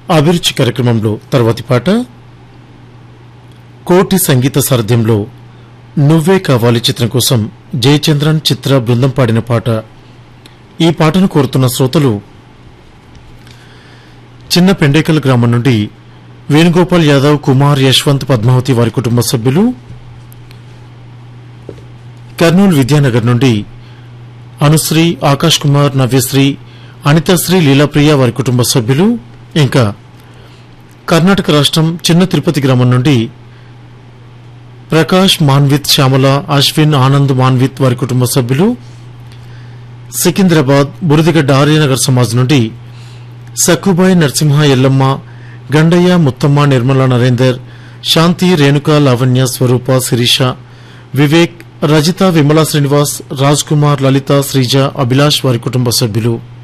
అభిరుచి కార్యక్రమంలో తర్వాతి పాట కోటి సంగీత సారథ్యంలో నువ్వే కావాలి చిత్రం కోసం జయచంద్రన్ చిత్ర బృందం పాడిన పాట ఈ పాటను కోరుతున్న శ్రోతలు చిన్న పెండేకల్ గ్రామం నుండి వేణుగోపాల్ యాదవ్ కుమార్ యశ్వంత్ పద్మావతి వారి కుటుంబ సభ్యులు కర్నూలు విద్యానగర్ నుండి అనుశ్రీ ఆకాష్ కుమార్ నవ్యశ్రీ అనితశ్రీ లీలాప్రియ వారి కుటుంబ సభ్యులు ఇంకా కర్ణాటక రాష్ట్రం చిన్న తిరుపతి గ్రామం నుండి ప్రకాష్ మాన్విత్ శ్యామల అశ్విన్ ఆనంద్ మాన్విత్ వారి కుటుంబ సభ్యులు సికింద్రాబాద్ బురదిగడ్డ ఆర్యనగర్ సమాజ్ నుండి సక్కుబాయ్ నరసింహ ఎల్లమ్మ గండయ్య ముత్తమ్మ నిర్మల నరేందర్ శాంతి రేణుక లావణ్య స్వరూప శిరీష వివేక్ రజిత విమలా శ్రీనివాస్ రాజ్ కుమార్ లలిత శ్రీజ అభిలాష్ వారి కుటుంబ సభ్యులు